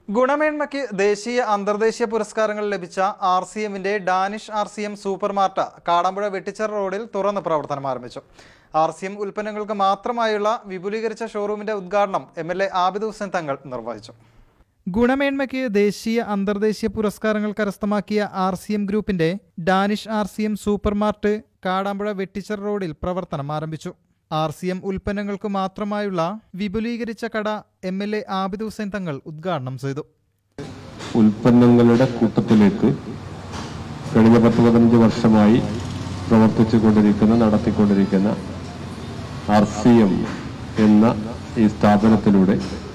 ഗുണമേന്മയ്ക്ക് ദേശീയ അന്തർദേശീയ പുരസ്കാരങ്ങൾ ലഭിച്ച ആർ സി എമ്മിന്റെ Danish R C M super mart Kadampuzha Vettichira റോഡിൽ തുറന്ന് പ്രവർത്തനം ആരംഭിച്ചു ആർ സി എം ഉൽപ്പന്നങ്ങൾക്ക് മാത്രമായുള്ള വിപുലീകരിച്ച ഷോറൂമിന്റെ ഉദ്ഘാടനം M L A Abid Hussain Thangal നിർവഹിച്ചു ഗുണമേന്മയ്ക്ക് ദേശീയ അന്തർദേശീയ പുരസ്കാരങ്ങൾ കരസ്ഥമാക്കിയ ആർ സി എം ഗ്രൂപ്പിന്റെ Danish R C M super mart Kadampuzha Vettichira റോഡിൽ പ്രവർത്തനം ആരംഭിച്ചു ആർ സി എം ഉൽപ്പന്നങ്ങൾക്ക് മാത്രമായുള്ള വിപുലീകരിച്ച കട M L A Abid Hussain Thangal ഉദ്ഘാടനം ചെയ്തു ഉൽപ്പന്നങ്ങളുടെ കൂട്ടത്തിലേക്ക് കഴിഞ്ഞ പത്ത് പതിനഞ്ച് വർഷമായി പ്രവർത്തിച്ചു കൊണ്ടിരിക്കുന്ന നടത്തിക്കൊണ്ടിരിക്കുന്ന ആർ സി എം എന്ന ഈ സ്ഥാപനത്തിലൂടെ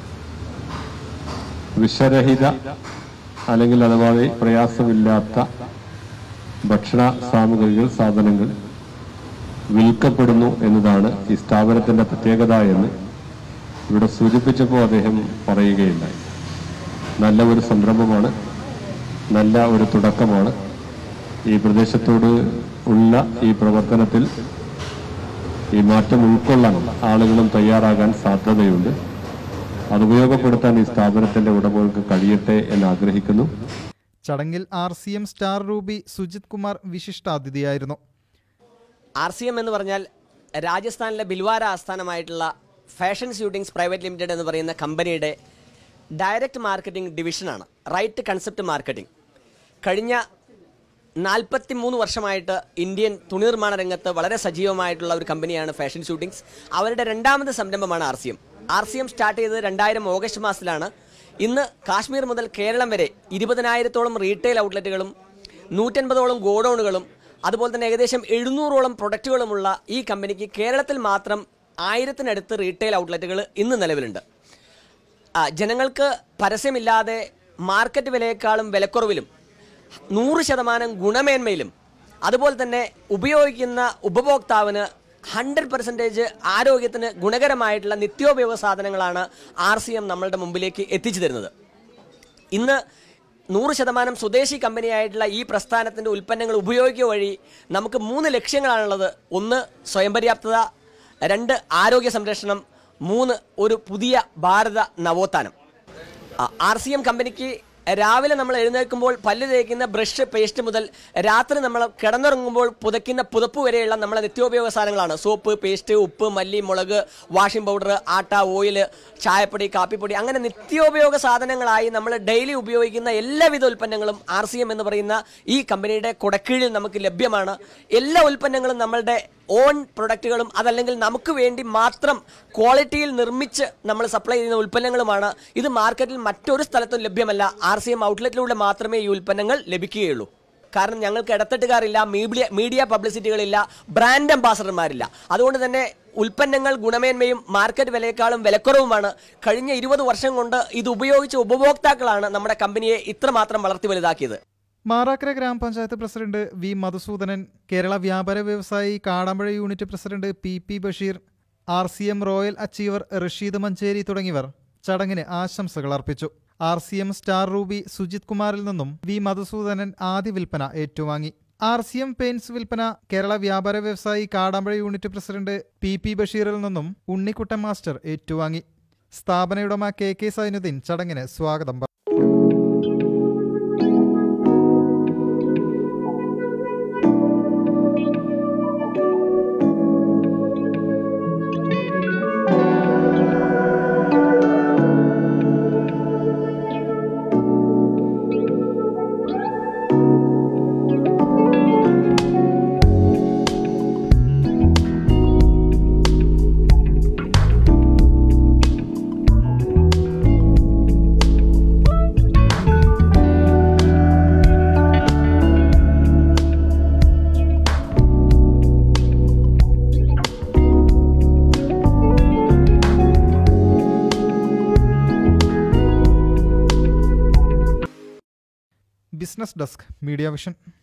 വിഷരഹിത അല്ലെങ്കിൽ അഥവാ പ്രയാസമില്ലാത്ത ഭക്ഷണ സാമഗ്രികൾ സാധനങ്ങൾ വിൽക്കപ്പെടുന്നു എന്നതാണ് ഈ സ്ഥാപനത്തിന്റെ പ്രത്യേകത എന്ന് ഇവിടെ സൂചിപ്പിച്ചപ്പോൾ അദ്ദേഹം പറയുകയുണ്ടായി നല്ല ഒരു സംരംഭമാണ് നല്ല ഒരു തുടക്കമാണ് ഈ പ്രദേശത്തോട് ഉള്ള ഈ പ്രവർത്തനത്തിൽ ഈ മാറ്റം ഉൾക്കൊള്ളാൻ ആളുകളും തയ്യാറാകാൻ സാധ്യതയുണ്ട് അത് ഉപയോഗപ്പെടുത്താൻ ഈ സ്ഥാപനത്തിന്റെ ഉടമകൾക്ക് കഴിയട്ടെ എന്ന് ആഗ്രഹിക്കുന്നു ചടങ്ങിൽ R C M star Ruby Sujith Kumar വിശിഷ്ടാതിഥിയായിരുന്നു ആർ സി എം എന്ന് പറഞ്ഞാൽ രാജസ്ഥാനിലെ ബിൽവാര ആസ്ഥാനമായിട്ടുള്ള ഫാഷൻ ഷൂട്ടിങ്സ് പ്രൈവറ്റ് ലിമിറ്റഡ് എന്ന് പറയുന്ന കമ്പനിയുടെ ഡയറക്റ്റ് മാർക്കറ്റിംഗ് ഡിവിഷനാണ് റൈറ്റ് കൺസെപ്റ്റ് മാർക്കറ്റിംഗ് കഴിഞ്ഞ നാൽപ്പത്തി മൂന്ന് വർഷമായിട്ട് ഇന്ത്യൻ തുണി നിർമ്മാണ രംഗത്ത് വളരെ സജീവമായിട്ടുള്ള ഒരു കമ്പനിയാണ് ഫാഷൻ ഷൂട്ടിങ്സ് അവരുടെ രണ്ടാമത് സംരംഭമാണ് R C M R C M start ചെയ്തത് രണ്ടായിരം ഓഗസ്റ്റ് മാസത്തിലാണ് ഇന്ന് കാശ്മീർ മുതൽ കേരളം വരെ ഇരുപതിനായിരത്തോളം റീറ്റെയിൽ ഔട്ട്ലെറ്റുകളും നൂറ്റൻപതോളം ഗോഡൌണുകളും അതുപോലെ തന്നെ ഏകദേശം എഴുന്നൂറോളം പ്രൊഡക്റ്റുകളുമുള്ള ഈ കമ്പനിക്ക് കേരളത്തിൽ മാത്രം ആയിരത്തിനടുത്ത് റീറ്റെയിൽ ഔട്ട്ലെറ്റുകൾ ഇന്ന് നിലവിലുണ്ട് ആ, ജനങ്ങൾക്ക് പരസ്യമില്ലാതെ മാർക്കറ്റ് വിലയേക്കാളും വിലക്കുറവിലും നൂറ് ശതമാനം ഗുണമേന്മയിലും അതുപോലെ തന്നെ ഉപയോഗിക്കുന്ന ഉപഭോക്താവിന് ഹൺഡ്രഡ് പെർസെൻറ്റേജ് ആരോഗ്യത്തിന് ഗുണകരമായിട്ടുള്ള നിത്യോപയോഗ സാധനങ്ങളാണ് ആർ സി എം നമ്മളുടെ മുമ്പിലേക്ക് എത്തിച്ചു തരുന്നത് ഇന്ന് നൂറ് ശതമാനം സ്വദേശി കമ്പനിയായിട്ടുള്ള ഈ പ്രസ്ഥാനത്തിൻ്റെ ഉൽപ്പന്നങ്ങൾ ഉപയോഗിക്കുക വഴി നമുക്ക് മൂന്ന് ലക്ഷ്യങ്ങളാണുള്ളത് ഒന്ന് സ്വയം പര്യാപ്തത രണ്ട് ആരോഗ്യ സംരക്ഷണം മൂന്ന് ഒരു പുതിയ ഭാരത നവോത്ഥാനം ആർ സി എം കമ്പനിക്ക് രാവിലെ നമ്മൾ എഴുന്നേൽക്കുമ്പോൾ പല്ല് തേക്കുന്ന ബ്രഷ് പേസ്റ്റ് മുതൽ രാത്രി നമ്മൾ കിടന്നുറങ്ങുമ്പോൾ പുതയ്ക്കുന്ന പുതപ്പ് വരെയുള്ള നമ്മളെ നിത്യോപയോഗ സാധനങ്ങളാണ് സോപ്പ് പേസ്റ്റ് ഉപ്പ് മല്ലി മുളക് വാഷിംഗ് പൗഡർ ആട്ട ഓയിൽ ചായപ്പൊടി കാപ്പിപ്പൊടി അങ്ങനെ നിത്യോപയോഗ സാധനങ്ങളായി നമ്മൾ ഡെയിലി ഉപയോഗിക്കുന്ന എല്ലാവിധ ഉൽപ്പന്നങ്ങളും ആർ സി എം എന്ന് പറയുന്ന ഈ കമ്പനിയുടെ കുടക്കീഴിൽ നമുക്ക് ലഭ്യമാണ് എല്ലാ ഉൽപ്പന്നങ്ങളും നമ്മളുടെ ഓൺ പ്രൊഡക്റ്റുകളും അതല്ലെങ്കിൽ നമുക്ക് വേണ്ടി മാത്രം ക്വാളിറ്റിയിൽ നിർമ്മിച്ച് നമ്മൾ സപ്ലൈ ചെയ്യുന്ന ഉൽപ്പന്നങ്ങളുമാണ് ഇത് മാർക്കറ്റിൽ മറ്റൊരു സ്ഥലത്തും ലഭ്യമല്ല ആർ സി എം ഔട്ട്ലെറ്റിലൂടെ മാത്രമേ ഈ ഉൽപ്പന്നങ്ങൾ ലഭിക്കുകയുള്ളൂ കാരണം ഞങ്ങൾക്ക് ഇടത്തട്ടുകാരില്ല മീഡിയ മീഡിയ പബ്ലിസിറ്റികളില്ല ബ്രാൻഡ് അംബാസഡർമാരില്ല അതുകൊണ്ട് തന്നെ ഉൽപ്പന്നങ്ങൾ ഗുണമേന്മയും മാർക്കറ്റ് വിലയേക്കാളും വിലക്കുറവുമാണ് കഴിഞ്ഞ ഇരുപത് വർഷം കൊണ്ട് ഇത് ഉപയോഗിച്ച ഉപഭോക്താക്കളാണ് നമ്മുടെ കമ്പനിയെ ഇത്രമാത്രം വളർത്തി വലുതാക്കിയത് മാറാക്കര ഗ്രാമപഞ്ചായത്ത് പ്രസിഡന്റ് വി മധുസൂദനൻ കേരള വ്യാപാര വ്യവസായി Kadampuzha unit president P P Basheer R C M royal achiever Rasheed Manjeri തുടങ്ങിയവർ ചടങ്ങിന് ആശംസകൾ അർപ്പിച്ചു R C M star Ruby Sujith കുമാറിൽ നിന്നും വി മധുസൂദനൻ ആദ്യ വിൽപ്പന ഏറ്റുവാങ്ങി ആർ സി എം പെയിന്റ്സ് വിൽപ്പന കേരള വ്യാപാര വ്യവസായി Kadampuzha unit president P P ബഷീറിൽ നിന്നും ഉണ്ണിക്കുട്ടൻ മാസ്റ്റർ ഏറ്റുവാങ്ങി സ്ഥാപനയുടമ കെ കെ സൈനുദ്ദീൻ ചടങ്ങിന് സ്വാഗതം പറഞ്ഞു ബിസിനസ് ഡെസ്ക് മീഡിയ വിഷൻ